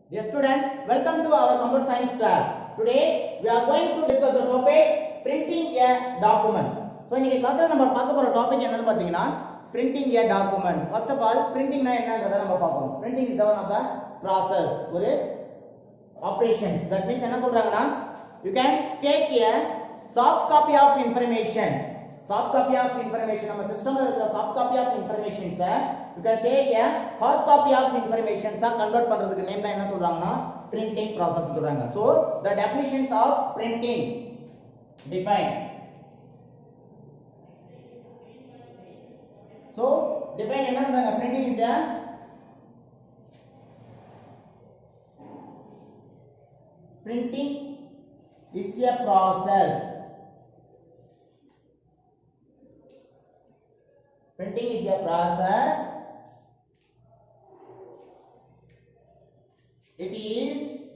Dear student, welcome to our computer science class. Today we are going to discuss the topic printing a document. So இன்னைக்கு கிளாஸ்ல நம்ம பார்க்க போற topic என்னன்னு பாத்தீங்கன்னா printing a document. First of all, printingனா என்னன்றதை நம்ம பார்ப்போம். Printing is one of the process. ஒரு operations. That means என்ன சொல்றாங்கன்னா you can take a soft copy of information. Soft copy of information நம்ம சிஸ்டம்ல இருக்கிற soft copy of informations you can take a hard copy of informations convert பண்றதுக்கு name தான் என்ன சொல்றாங்கன்னா printing process சொல்றாங்க. So the definitions of printing define. So define என்ன பண்றாங்க printing is a printing is a process printing is a process it is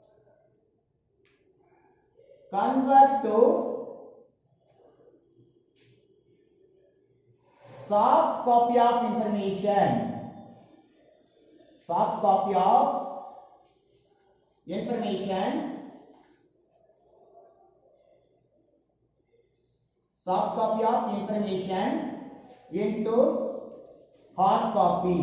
convert to soft copy of information soft copy of information soft copy of information into hard copy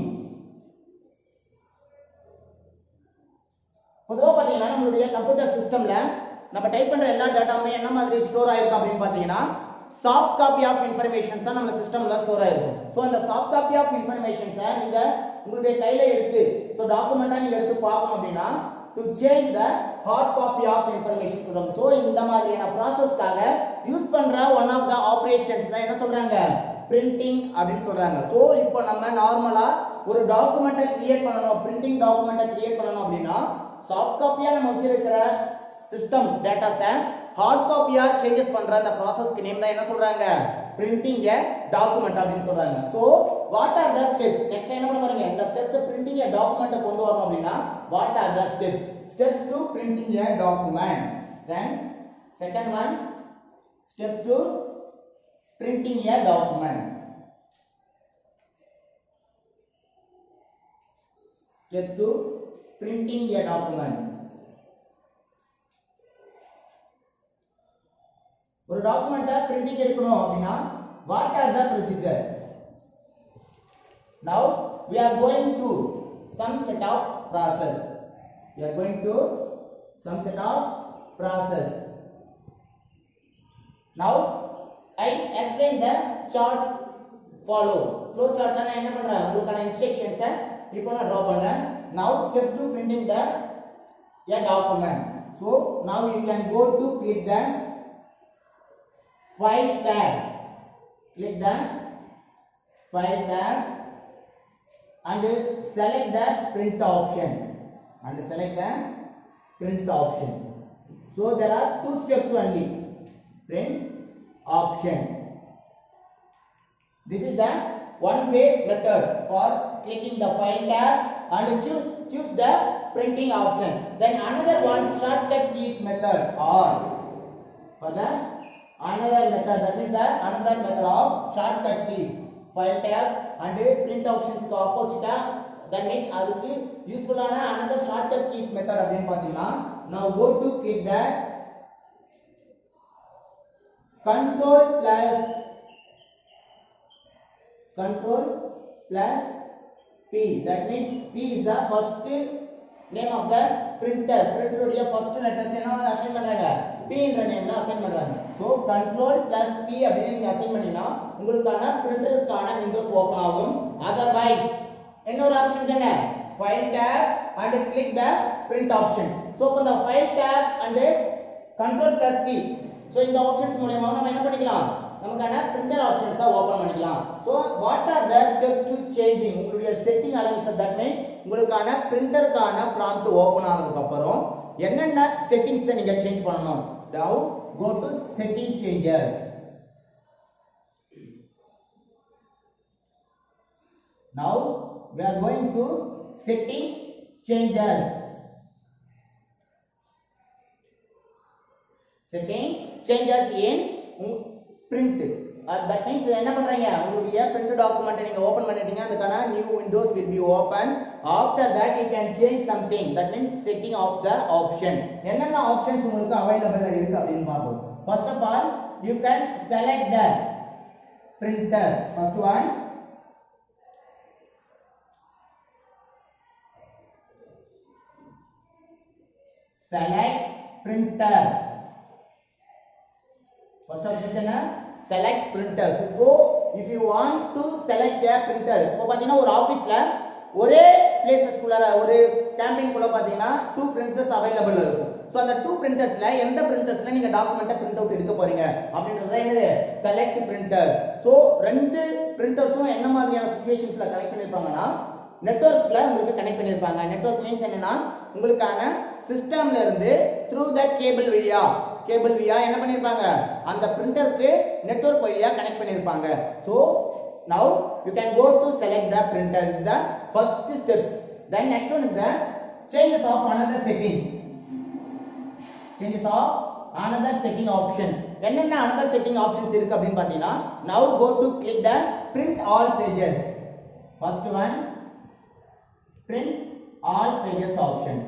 பொதுவாக பார்த்தீங்கன்னா நம்மளுடைய computer சிஸ்டம்ல நம்ம type பண்ற எல்லா டேட்டாவுமே என்ன மாதிரி store ஆயிருக்கும் அப்படின்னு பார்த்தீங்கன்னா சாஃப்ட் காப்பி ஆஃப் இன்ஃபர்மேஷன்ஸ் தான் நம்ம சிஸ்டம்ல ஸ்டோர் ஆயிருக்கும் ஸோ அந்த சாஃப்ட் காப்பி ஆஃப் இன்ஃபர்மேஷன்ஸை நீங்க உங்களுடைய கையில எடுத்து ஸோ டாக்குமெண்டா நீங்க எடுத்து பார்க்கணும் அப்படின்னா to change the hard copy of information சொல்றாங்க ஸோ இந்த மாதிரியான ப்ராசஸ்க்காக யூஸ் பண்ற ஒன் ஆஃப் த ஆப்ரேஷன்ஸ் தான் என்ன சொல்றாங்க பிரிண்டிங் அப்படின்னு சொல்றாங்க ஸோ இப்போ நம்ம நார்மலா ஒரு டாக்குமெண்ட்டை கிரியேட் பண்ணணும் பிரிண்டிங் டாக்குமெண்ட்டை கிரியேட் பண்ணணும் அப்படின்னா சாஃப்ட் காப்பியா நம்ம வச்சிருக்கிற சிஸ்டம் டேட்டாஸை ஹார்ட் காப்பியா சேஞ்சஸ் பண்ற அந்த ப்ராசஸ்க்கு நேம் தான் என்ன சொல்றாங்க பிரிண்டிங் ஏ டாக்குமெண்ட் அப்படின்னு சொல்றாங்க so what are the steps next என்ன பண்ண பாருங்க இந்த ஸ்டெப்ஸ் பிரிண்டிங் ஏ டாக்குமெண்ட்டை கொண்டு வரணும் அப்படின்னா what are the steps steps to printing a document then second one steps to printing a document. Steps to printing a document. ஒரு டாக்குமெண்ட்டை பிரிண்டிங் எடுக்கணும் அப்படின்னா what are the procedure now we are going to some set of process we are going to some set of process now I explain the chart follow flow chart நான் என்ன பண்றேன் உங்களுக்கான instructions இப்போ நான் draw பண்றேன் now steps to printing the a document so now you can go to click the file tab click the file tab and select the print option and select the print option so there are two steps only print option. This is the one way method for clicking the file tab and choose choose the printing option. Then another one shortcut keys method or for the another method that means the another method of shortcut keys file tab and print options க்கு opposite that means அதுக்கு யூஸ்ஃபுல்லான another shortcut keys method அப்படின்னு பாத்தீங்கன்னா now go to click that control plus control plus p that means p is the first name of the printer printer உடைய first letters என்ன assign பண்றாங்க p என்ற நேம்ல assign பண்றாங்க so control plus p அப்படின்னு நீங்க அசைன் பண்ணினா உங்களுக்கான printersக்கான விண்டோஸ் ஓபன் ஆகும் otherwise இன்னொரு ஆப்ஷன் என்ன file tab and click the print option so இப்போ இந்த file tab and control plus p so இந்த ஆப்ஷன்ஸ் மூலமா நம்ம என்ன பண்ணிக்கலாம் நமக்கான பிரிண்டர் ஆப்ஷன்ஸா ஓபன் பண்ணிக்கலாம் so what are the step to changing உங்களுடைய செட்டிங் அலவன்ஸ் தட் மீன் உங்களுக்கான பிரிண்டருக்கான ப்ராம்ப்ட் ஓபன் ஆனதுக்கு அப்புறம் என்னென்ன செட்டிங்ஸ் நீங்க சேஞ்ச் பண்ணணும் now go to setting changes now we are going to setting changes setting changes in print that means என்ன பண்றீங்க உங்களுடைய பிரிண்ட் டாக்குமெண்ட் நீங்க ஓபன் பண்ணிட்டீங்க அதுக்கான new windows will be open after that you can change something that means setting of the option என்னென்ன options உங்களுக்கு அவைலபிளா இருக்கு அப்படின்னு பார்ப்போம் first of all you can select the printer first one select printer first option என்ன select printer so if you want to select a printer இப்போ பாத்தீங்கன்னா ஒரு ஆபீஸ்ல ஒரே பிளேசஸ்க்குள்ள ஒரு கேம்பெயின்குள்ள பாத்தீங்கன்னா டூ பிரிண்டர்ஸ் அவைலபிள் இருக்கும் ஸோ அந்த டூ பிரிண்டர்ஸ்ல எந்த பிரிண்டர்ஸ்ல நீங்க டாக்குமெண்ட்டை பிரிண்ட் அவுட் எடுக்க போறீங்க அப்படின்றது என்னது செலக்ட் பிரிண்டர் ஸோ ரெண்டு பிரிண்டர்ஸும் என்ன மாதிரியான சுச்சுவேஷன்ஸ்ல கனெக்ட் பண்ணிருப்பாங்கன்னா நெட்வொர்க்ல உங்களுக்கு கனெக்ட் பண்ணிருப்பாங்க நெட்வொர்க் மீன்ஸ் என்னன்னா உங்களுக்கான சிஸ்டம்ல இருந்து த்ரூ த கேபிள் வழியா கேபிள் வழியா என்ன பண்ணிருப்பாங்க அந்த பிரிண்டருக்கு நெட்வொர்க் வழியா கனெக்ட் பண்ணிருப்பாங்க so now you can go to select the printer is the first steps then next one is the changes of another setting changes of another setting option என்னென்ன another setting options இருக்கு அப்படின்னு பார்த்தீங்கன்னா now go to click the print all pages first one print all pages option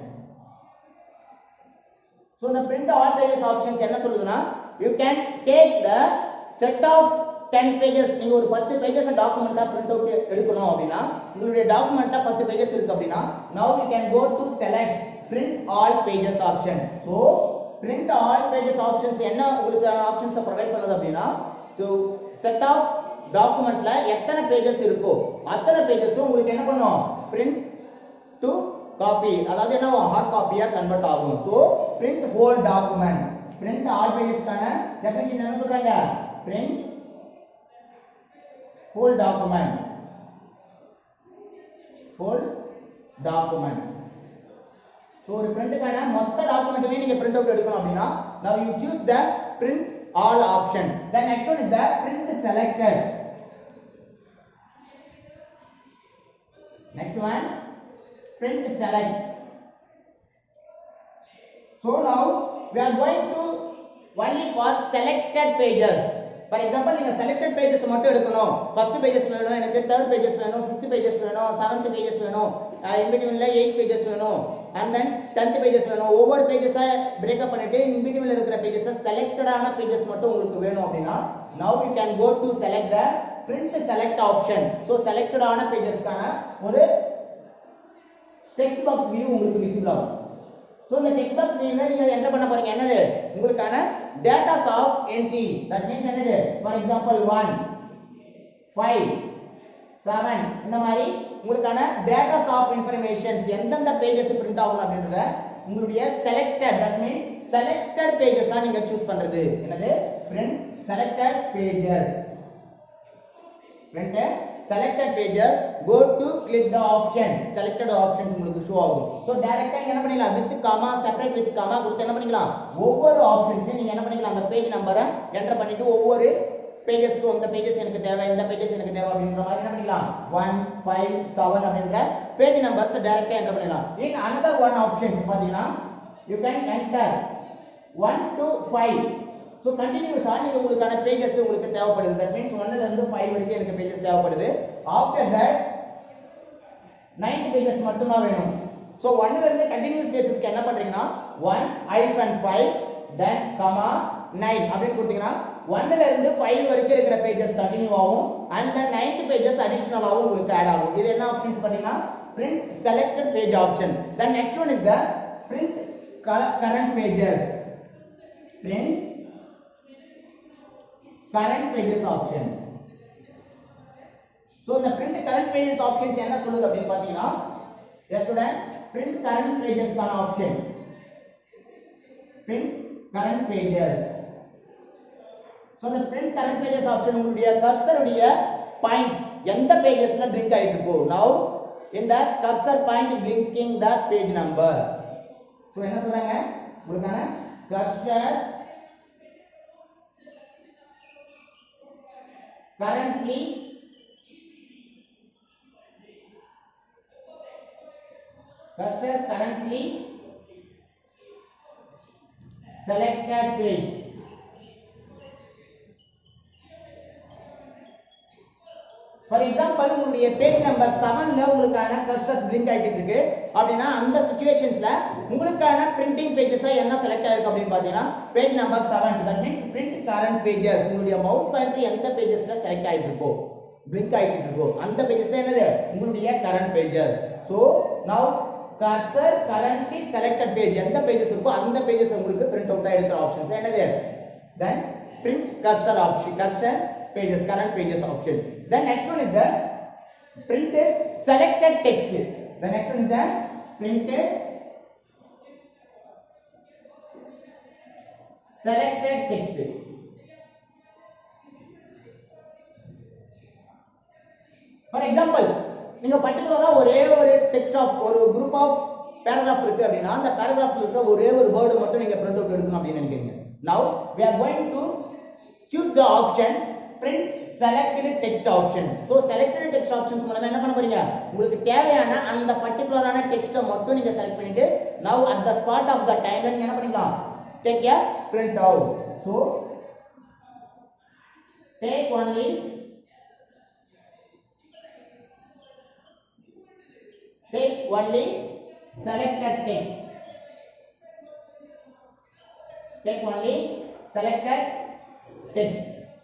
so the print all pages options என்ன சொல்லுதுன்னா you can take the set of 10 pages நீங்க ஒரு 10 pages டாக்குமெண்டா print out எடுக்கணும் அப்படின்னா உங்களுடைய டாக்குமெண்டா 10 pages இருக்கு அப்படின்னா now you can go to select print all pages option so print all pages options என்ன உங்களுக்கு ஆப்ஷன்ஸ் ப்ரொவைட் பண்ணுது அப்படின்னா to set of டாக்குமெண்ட்ல எத்தனை பேஜஸ் இருக்கோ அத்தனை பேஜஸும் உங்களுக்கு என்ன பண்ணும் பிரிண்ட் டு காப்பி அதாவது என்ன ஹார்ட் காப்பியா கன்வெர்ட் ஆகும் so print whole document print all பேஜஸ்க்கான டெஃபினிஷன் என்ன சொல்றாங்க print whole document whole document so ஒரு பிரிண்ட்டுக்கான மொத்த டாக்குமெண்ட்டுமே நீங்க பிரிண்ட் அவுட் எடுக்கணும் அப்படின்னா now you choose the print all option then next one is the print selected next one print select so now we are going to only for selected pages for example நீங்க selected pages மட்டும் எடுக்கணும் first pages வேணும் எனக்கு third pages வேணும் fifth pages வேணும் seventh pages வேணும் இன்பிட்வீன்ல eight pages வேணும் அண்ட் தென் டென்த் பேஜஸ் வேணும் ஒவ்வொரு பேஜஸை பிரேக்கப் பண்ணிட்டு இன்பிட்வீன்ல இருக்கிற பேஜஸ் செலக்டடான பேஜஸ் மட்டும் உங்களுக்கு வேணும் அப்படின்னா now you can go to select the print select option so செலக்டடான பேஜஸ்க்கான ஒரு டெக்ஸ்ட் பாக்ஸ் வியூ உங்களுக்கு விசிபிள் ஆகும் ஸோ இந்த டெக்ஸ்ட் பாக்ஸ் வியூல நீங்க என்டர் பண்ண போறீங்க என்னது உங்களுக்கான datas of entry that means என்னது for example one five seven இந்த மாதிரி உங்களுக்கான டேட்டாஸ் ஆஃப் இன்ஃபர்மேஷன்ஸ் எந்தெந்த பேஜஸ் பிரிண்ட் ஆகும் அப்படின்றத உங்களுடைய selected that mean selected pages தான் நீங்க சூஸ் பண்றது என்னது print selected pages print selected pages go to click the option selected options உங்களுக்கு ஷோ ஆகும் ஸோ டைரக்டா என்ன பண்ணிக்கலாம் with comma separate with comma கொடுத்து என்ன பண்ணிக்கலாம் ஒவ்வொரு ஆப்ஷன்ஸையும் நீங்க என்ன பண்ணிக்கலாம் அந்த பேஜ் நம்பரை என்டர் பண்ணிட்டு ஒவ்வொரு பேஜஸ்க்கு இந்த பேஜஸ் எனக்கு தேவை இந்த பேஜஸ் எனக்கு தேவை அப்படின்ற மாதிரி என்ன பண்ணிக்கலாம் ஒன் ஃபைவ் செவன் அப்படின்ற பேஜ் நம்பர்ஸ் டைரக்டா என்டர் பண்ணிடலாம் இன் அனதர் ஒன் ஆப்ஷன்ஸ் பார்த்தீங்கன்னா you can enter one to five so கண்டினியூஸா நீங்க உங்களுக்கான பேஜஸ் உங்களுக்கு தேவைப்படுது தட் மீன்ஸ் ஒன்னுல இருந்து ஃபைவ் வரைக்கும் எனக்கு பேஜஸ் தேவைப்படுது ஆஃப்டர் தட் நைன்த் பேஜஸ் மட்டும் தான் வேணும் ஸோ ஒன்னுல இருந்து கண்டினியூஸ் பேஜஸ்க்கு என்ன பண்றீங்கன்னா ஒன் ஐஃபன் ஃபைவ் தென் கமா நைன் அப்படின்னு கொடுத்தீங்கன்னா ஒன்னுல இருந்து ஃபைவ் வரைக்கும் இருக்கிற பேஜஸ் கண்டினியூ ஆகும் அண்ட் தென் நைன்த் பேஜஸ் அடிஷனலாகவும் உங்களுக்கு ஆட் ஆகும் இது என்ன ஆப்ஷன்ஸ் பார்த்தீங்கன்னா print selected page option then next one is the print current pages print current pages option so இந்த print current pages options என்ன சொல்லுது அப்படின்னு பாத்தீங்கன்னா yes student print current pages கான option print current pages so இந்த print current pages option உங்களுடைய cursor உடைய point எந்த பேஜஸ்ல blink ஆயிட்டு இருக்கோ now in the cursor point blinking the page number so என்ன சொல்றாங்க உங்களுக்கான cursor currently cursor currently selected page for example உங்களுடைய பேஜ் நம்பர் செவன்ல உங்களுக்கான கர்சர் பிளிங்க் ஆகிட்டு இருக்கு அப்படின்னா அந்த சுச்சுவேஷன்ஸ்ல உங்களுக்கான பிரிண்டிங் பேஜஸ் என்ன செலக்ட் ஆயிருக்கு அப்படின்னு பாத்தீங்கன்னா page number seven that means print current pages உங்களுடைய மவுஸ் பாயிண்ட் எந்த பேஜஸ்ல செலக்ட் ஆகிட்டு இருக்கோ பிளிங்க் ஆகிட்டு இருக்கோ அந்த பேஜஸ் தான் என்னது உங்களுடைய current pages so now cursor currently selected page எந்த பேஜஸ் இருக்கோ அந்த பேஜஸ் உங்களுக்கு பிரிண்ட் அவுட் எடுக்கிற ஆப்ஷன்ஸ் என்னது then print cursor option cursor pages current pages option then next one is the printed selected text the next one is the printed selected text for example நீங்க பர்டிகுலரா ஒரே ஒரு text of ஒரு group of paragraph இருக்கு அப்படின்னா அந்த பேராகிராஃப்ல இருக்க ஒரே ஒரு வேர்டு மட்டும் நீங்க பிரிண்ட் அவுட் எடுக்கணும் அப்படின்னு நினைக்கிறீங்க now we are going to choose the option print selected text option so selected text options மூலமா என்ன பண்ண போறீங்க உங்களுக்கு தேவையான அந்த பர்టిక్యులரான டெக்ஸ்ட்டை மட்டும் நீங்க செலக்ட் பண்ணிட்டு now at the spot of the time நீங்க என்ன பண்ணிக்கலாம் take a print out so take only take only selected text take only selected text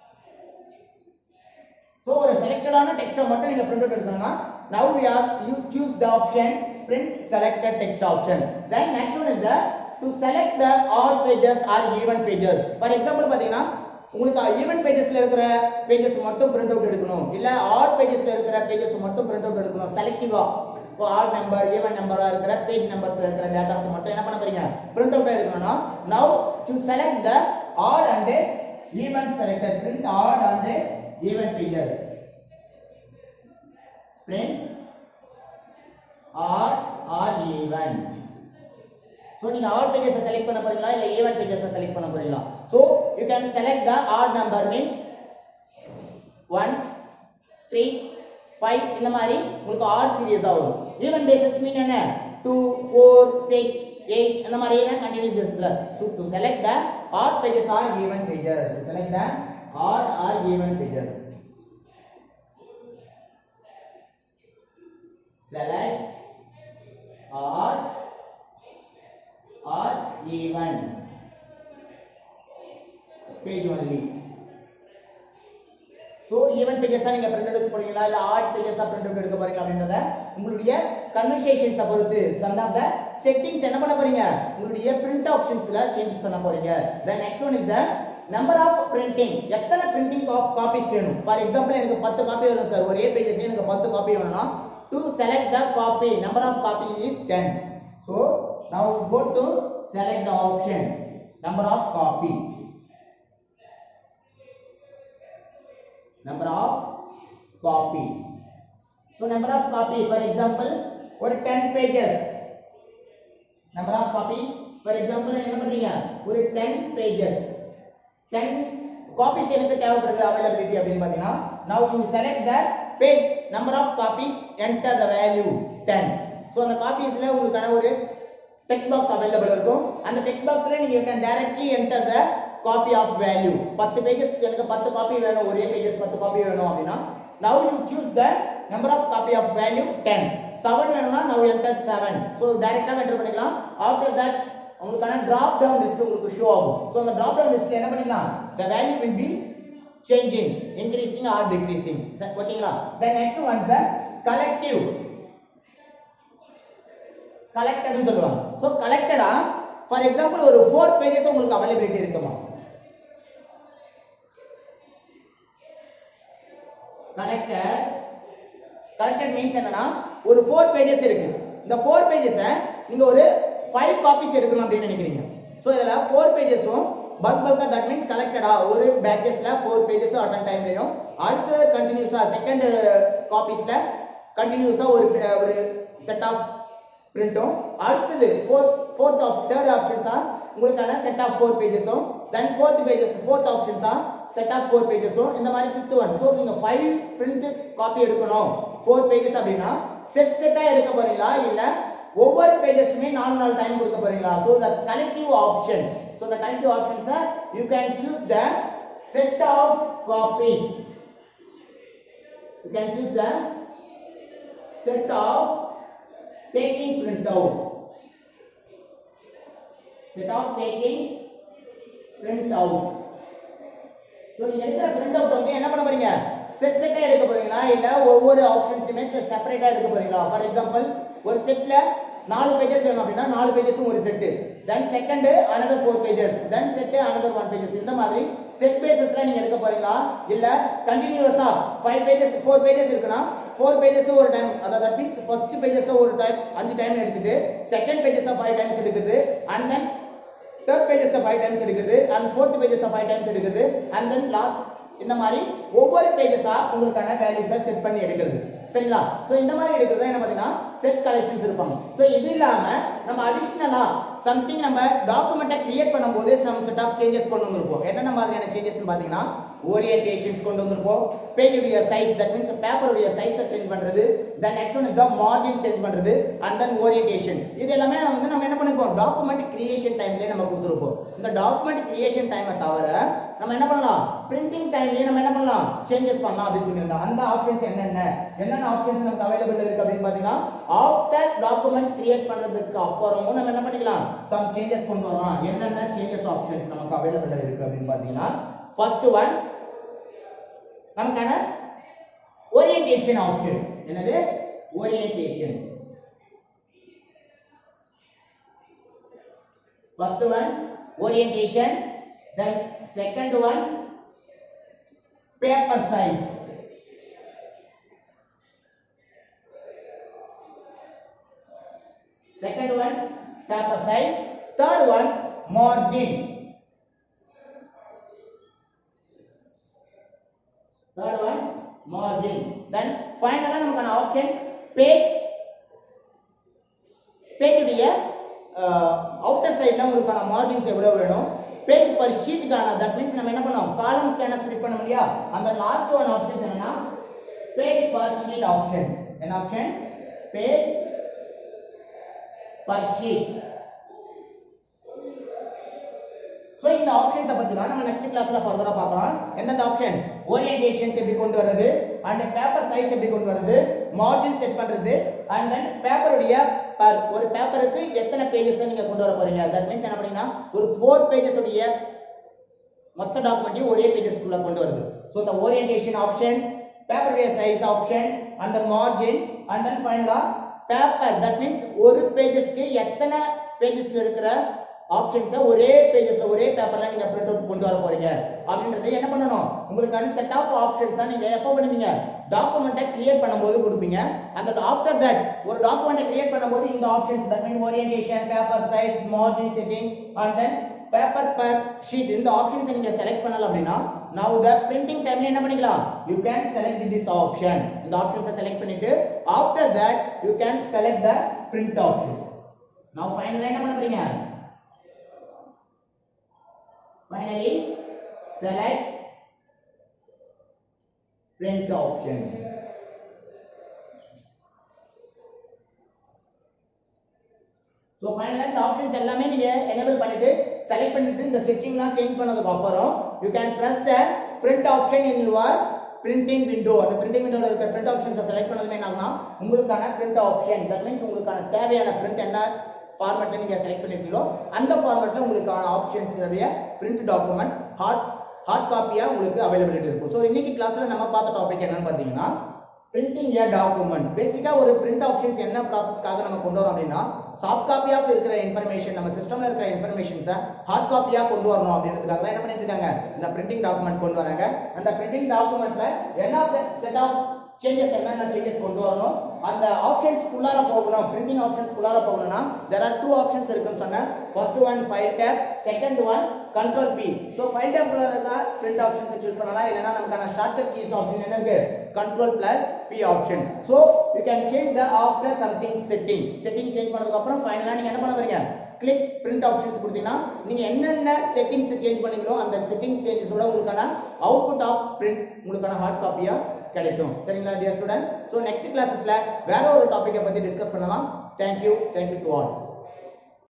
so ஒரு செலக்டடான டெக்ஸ்டை மட்டும் நீங்க பிரிண்ட் அவுட் எடுக்கணும்னா now we are you choose the option print selected text option then next one is the to select the all pages or even pages for example பாத்தீங்கன்னா உங்களுக்கு even பேஜஸ்ல இருக்கிற pages மட்டும் print out எடுக்கணும் இல்ல add பேஜஸ்ல இருக்கிற pages மட்டும் print out எடுக்கணும் செலக்டிவா இப்போ ஆட் நம்பர் ஈவன் நம்பரா இருக்கிற பேஜ் நம்பர்ஸ்ல இருக்கிற டேட்டாஸ் மட்டும் என்ன பண்ண போறீங்க பிரிண்ட் அவுட் எடுக்கணும்னா now to select the odd and even selected print odd and even pages print odd or even so நீங்க odd pages செலக்ட் பண்ண போறீங்களா இல்ல even pages செலக்ட் பண்ண போறீங்களா so you can select the odd number means 1 3 5 இந்த மாதிரி உங்களுக்கு odd series வரும் even basis mean என்ன 2 4 6 8 இந்த மாதிரி என்ன continuous basisல so to select the odd pages or even pages to select the odd or even pages select odd or even page only so even பேஜஸா நீங்க பிரிண்ட் எடுக்க போறீங்களா இல்ல ஆட் பேஜஸா பிரிண்ட் அவுட் எடுக்க போறீங்களா அப்படின்றத உங்களுடைய கன்வர்சேஷன்ஸை பொறுத்து சம் ஆஃப் த செட்டிங்ஸ் என்ன பண்ண போறீங்க உங்களுடைய பிரிண்ட் ஆப்ஷன்ஸ்ல சேஞ்சஸ் பண்ண போறீங்க then next one is the number of printing எத்தனை பிரிண்டிங் ஆஃப் காப்பீஸ் வேணும் ஃபார் எக்ஸாம்பிள் எனக்கு பத்து காப்பி வேணும் சார் ஒரே பேஜஸ் எனக்கு பத்து காப்பி வேணும்னா to select the copy number of copy is ten so now go to select the option number of copy number of copy so number of copy for example ஒரு 10 pages number of copies for example என்ன பண்றீங்க ஒரு 10 pages 10 copies எனக்கு தேவைப்படுது availability அப்படின்னு பாத்தீங்கன்னா now you select the page number of copies enter the value 10 so அந்த copiesல உங்களுக்கான ஒரு டெக்ஸ்ட் பாக்ஸ் அவைலபிள் இருக்கும் அந்த டெக்ஸ்ட் பாக்ஸ்ல நீங்க can directly enter the copy of value பத்து பேஜஸ் எனக்கு பத்து காப்பி வேணும் ஒரே பேஜஸ் பத்து காப்பி வேணும் அப்படின்னா now you choose the number of copy of value 10 7 வேணும்னா now enter 7 so டைரக்டா என்டர் பண்ணிக்கலாம் after that உங்களுக்கான drop down list உங்களுக்கு ஷோ ஆகும் so அந்த drop down listல என்ன பண்ணிக்கலாம் the value will be changing increasing or decreasing ஓகேங்களா then next one is the collective கலெக்டட்னு சொல்லுவாங்க ஸோ கலெக்டடா ஃபார் எக்ஸாம்பிள் ஒரு ஃபோர் பேஜஸ் உங்களுக்கு அவைலபிலிட்டி இருக்குமா கலெக்டட் கலெக்டட் மீன்ஸ் என்னன்னா ஒரு ஃபோர் பேஜஸ் இருக்கு இந்த ஃபோர் பேஜஸை நீங்க ஒரு ஃபைவ் காப்பீஸ் எடுக்கணும் அப்படின்னு நினைக்கிறீங்க ஸோ இதில் ஃபோர் பேஜஸும் பல்க் பல்கா தட் மீன்ஸ் கலெக்டடா ஒரு பேட்சஸ்ல ஃபோர் பேஜஸ் அட்டன் டைம்லையும் அடுத்த கண்டினியூஸா செகண்ட் காப்பீஸ்ல கண்டினியூஸா ஒரு ஒரு செட் ஆஃப் பிரிண்ட்டும் அடுத்தது ஃபோர்த் ஃபோர்த் ஆப் தேர்ட் ஆப்ஷன்ஸா உங்களுக்கான செட் ஆஃப் ஃபோர் பேஜஸும் தென் ஃபோர்த் பேஜஸ் ஃபோர்த் ஆப்ஷன்ஸா செட் ஆஃப் ஃபோர் பேஜஸும் இந்த மாதிரி ஃபிஃப்த் ஒன் ஸோ நீங்க ஃபைவ் பிரிண்ட் காப்பி எடுக்கணும் ஃபோர் பேஜஸ் அப்படின்னா செட் செட்டா எடுக்க போறீங்களா இல்ல ஒவ்வொரு பேஜஸுமே நாலு நாலு டைம் கொடுக்க போறீங்களா so the collective option so the collective options you can choose the set of copies you can choose the set of taking printout set of taking printout so நீங்க எடுக்கிற பிரிண்ட் அவுட் வந்து என்ன பண்ண போறீங்க set செட்டா எடுக்க போறீங்களா இல்ல ஒவ்வொரு ஆப்ஷன்ஸுமே செப்பரேட்டா எடுக்க போறீங்களா ஃபார் எக்ஸாம்பிள் ஒரு செட்ல நாலு பேஜஸ் வேணும் அப்படின்னா நாலு பேஜஸும் ஒரு set then second another four pages then set another one pages இந்த மாதிரி செட் பேசஸ்ல நீங்க எடுக்க போறீங்களா இல்ல கண்டினியூஸா ஃபைவ் பேஜஸ் ஃபோர் பேஜஸ் இருக்குன்னா ஃபோர் பேஜஸ் ஒரு டைம் அதாவது தட் மீன்ஸ் ஃபர்ஸ்ட் பேஜஸ் ஒரு டைம் அஞ்சு டைம் எடுத்துட்டு செகண்ட் பேஜஸ் ஃபைவ் டைம்ஸ் எடுக்குது and then third pages five times எடுக்குது and fourth pages five times எடுக்குது அண்ட் தென் லாஸ்ட் இந்த மாதிரி ஒவ்வொரு பேஜஸா உங்களுக்கான வேல்யூஸை செட் பண்ணி எடுக்கிறது சரிங்களா ஸோ இந்த மாதிரி எடுக்கிறது என்ன பார்த்தீங்கன்னா செட் கலெக்ஷன்ஸ் இருப்பாங்க ஸோ இது இல்லாம நம்ம அடிஷ்னலா சம்திங் நம்ம டாக்குமெண்ட்டை கிரியேட் பண்ணும்போது சம் செட் ஆஃப் சேஞ்சஸ் கொண்டு வந்திருப்போம் என்னென்ன மாதிரியான சேஞ்சஸ் பார்த்தீங்கன்னா ஓரியன்டேஷன்ஸ் கொண்டு வந்திருப்போம் பேஜுடைய சைஸ் தட் மீன்ஸ் பேப்பருடைய சைஸை சேஞ்ச் பண்றது then next one the margin change பண்றது அண்ட் தென் ஓரியன்டேஷன் இது எல்லாமே நம்ம வந்து நம்ம என்ன பண்ணிருப்போம் டாக்குமெண்ட் கிரியேஷன் டைம்லயே நம்ம கொடுத்துருப்போம் இந்த டாக்குமெண்ட் கிரியேஷன் டைமை தவிர நம்ம என்ன பண்ணலாம் பிரிண்டிங் டைம்லயே நம்ம என்ன பண்ணலாம் சேஞ்சஸ் பண்ணலாம் அப்படின்னு சொல்லியிருந்தோம் அந்த ஆப்ஷன்ஸ் என்னென்ன என்னென்ன ஆப்ஷன்ஸ் நமக்கு அவைலபிள் இருக்கு அப்படின்னு பாத்தீங்கன்னா ஆஃப்டர் டாக்குமெண்ட் கிரியேட் பண்றதுக்கு அப்புறமும் நம்ம என்ன பண்ணிக்கலாம் சம் சேஞ்சஸ் கொண்டு வரலாம் என்னென்ன சேஞ்சஸ் ஆப்ஷன்ஸ் நமக்கு அவைலபிள் இருக்கு அப்படின்னு பாத்தீங்கன்னா ஃபர்ஸ்ட் ஒன் நமக்கான ஓரியன்டேஷன் ஆப்ஷன் என்னது orientation first one orientation then second one paper size second one paper size third one margin third one margin then finally நமக்கான ஆப்ஷன் பேஜ் பேஜ் உடைய outer சைடுல உங்களுக்கான மார்ஜின்ஸ் எவ்வளவு வேணும் பேஜ் பர் ஷீட்டுக்கான that means நம்ம என்ன பண்ணோம் காலம் கேன ஃபிட் பண்ண இல்லையா அந்த லாஸ்ட் ஒன் ஆப்ஷன் என்னன்னா பேஜ் பர் ஷீட் ஆப்ஷன் என்ன option page per sheet. So இந்த ஆப்ஷன்ஸை பற்றிலாம் நம்ம நெக்ஸ்ட் கிளாஸ்ல ஃபர்தரா பார்க்கலாம் எந்தெந்த ஆப்ஷன் ஓரியன்டேஷன்ஸ் எப்படி கொண்டு வர்றது அண்ட் பேப்பர் சைஸ் எப்படி கொண்டு வர்றது மார்ஜின் செட் பண்றது அண்ட் தென் பேப்பருடைய பர் ஒரு பேப்பருக்கு எத்தனை பேஜஸ் நீங்க கொண்டு வர போறீங்க தட் மீன்ஸ் என்ன பண்ணீங்கன்னா ஒரு ஃபோர் பேஜஸ் உடைய மொத்த டாக்குமெண்ட்டையும் ஒரே பேஜஸ்க்குள்ள கொண்டு வருது ஸோ இந்த ஓரியன்டேஷன் ஆப்ஷன் பேப்பருடைய size option and margin and then ஃபைனலா பேப்பர் தட் மீன்ஸ் ஒரு பேஜஸ்க்கு எத்தனை பேஜஸ்ல இருக்கிற ஆப்ஷன்ஸை ஒரே பேஜஸ்ல ஒரே பேப்பர்ல நீங்க பிரிண்ட் அவுட் கொண்டு வர போறீங்க அப்படின்றது என்ன பண்ணணும் உங்களுக்கான செட் ஆஃப் ஆப்ஷன்ஸை நீங்க எப்போ பண்ணுவீங்க டாக்குமெண்ட்டை கிரியேட் பண்ணும்போது கொடுப்பீங்க அந்த ஆஃப்டர் தட் ஒரு டாக்குமெண்ட்டை கிரியேட் பண்ணும்போது இந்த options that mean orientation paper size margin setting and then paper per sheet இந்த ஆப்ஷன்ஸை நீங்க செலக்ட் பண்ணல அப்படின்னா now the printing டைம்ல என்ன பண்ணிக்கலாம் you can select this option இந்த ஆப்ஷன்ஸை செலக்ட் பண்ணிட்டு after that you can select the print option now finally என்ன பண்ண போறீங்க finally select print option so ஃபைனலாக இந்த ஆப்ஷன்ஸ் எல்லாமே நீங்கள் எனேபிள் பண்ணிட்டு செலக்ட் பண்ணிட்டு இந்த செட்டிங்லாம் சேஞ்ச் பண்ணதுக்கு அப்புறம் you can press the print option in your printing window அந்த பிரிண்டிங் விண்டோவில் இருக்கிற பிரிண்ட் ஆப்ஷன்ஸை செலக்ட் பண்ணதுமே என்ன ஆகும்னா உங்களுக்கான பிரிண்ட் ஆப்ஷன் தட் மீன்ஸ் உங்களுக்கான தேவையான பிரிண்ட் என்ன ஃபார்மேட்டில் நீங்கள் செலக்ட் பண்ணிருக்கீங்களோ அந்த ஃபார்மேட்டில் உங்களுக்கான ஆப்ஷன்ஸுடைய பிரிண்ட் டாக்குமெண்ட் ஹார்ட் ஹார்ட் காப்பியாக உங்களுக்கு அவைலபிலிட்டி இருக்கும் ஸோ இன்னைக்கு கிளாஸில் நம்ம பார்த்த டாபிக் என்னன்னு பார்த்தீங்கன்னா பிரிண்டிங் ஏ டாக்குமெண்ட் பேசிக்காக ஒரு பிரிண்ட் ஆப்ஷன்ஸ் என்ன ப்ராசஸ்க்காக நம்ம கொண்டு வரோம் அப்படின்னா சாஃப்ட் காப்பியாக இருக்கிற இன்ஃபர்மேஷன் நம்ம சிஸ்டம்ல இருக்கிற இன்ஃபர்மேஷன்ஸை ஹார்ட் காப்பியாக கொண்டு வரணும் அப்படின்றதுக்காக தான் என்ன பண்ணிட்டு இருக்காங்க இந்த பிரிண்டிங் டாக்குமெண்ட் கொண்டு வராங்க அந்த பிரிண்டிங் டாக்குமெண்ட்ல என்ன of the set of changes என்னென்ன சேஞ்சஸ் கொண்டு வரணும் அந்த ஆப்ஷன்ஸ்க்குள்ளார போகணும் பிரிண்டிங் ஆப்ஷன்ஸ்க்குள்ளார போகணும்னா தெர் ஆர் டூ ஆப்ஷன்ஸ் இருக்குன்னு சொன்னேன் first one file tab second one control P so file tab குள்ள இருந்தா பிரிண்ட் ஆப்ஷன்ஸ் சூஸ் பண்ணலாம் இல்லைன்னா நமக்கான ஷார்ட்கட் கீஸ் ஆப்ஷன் என்ன இருக்கு control plus P option so you can change the after something setting setting change பண்ணதுக்கு அப்புறம் ஃபைனலாக நீங்க என்ன பண்ண போறீங்க கிளிக் பிரிண்ட் ஆப்ஷன்ஸ் கொடுத்தீங்கன்னா நீங்க என்னென்ன செட்டிங்ஸ் சேஞ்ச் பண்ணீங்களோ அந்த செட்டிங் சேஞ்சஸோட உங்களுக்கான அவுட்புட் ஆஃப் பிரிண்ட் உங்களுக்கான ஹார்ட் காப்பியா கிடைக்கும் சரிங்களா டியர் ஸ்டூடெண்ட் ஸோ நெக்ஸ்ட் கிளாஸஸ்ல வேற ஒரு டாபிக்கை பத்தி டிஸ்கஸ் பண்ணலாம் தேங்க்யூ தேங்க்யூ டு ஆல்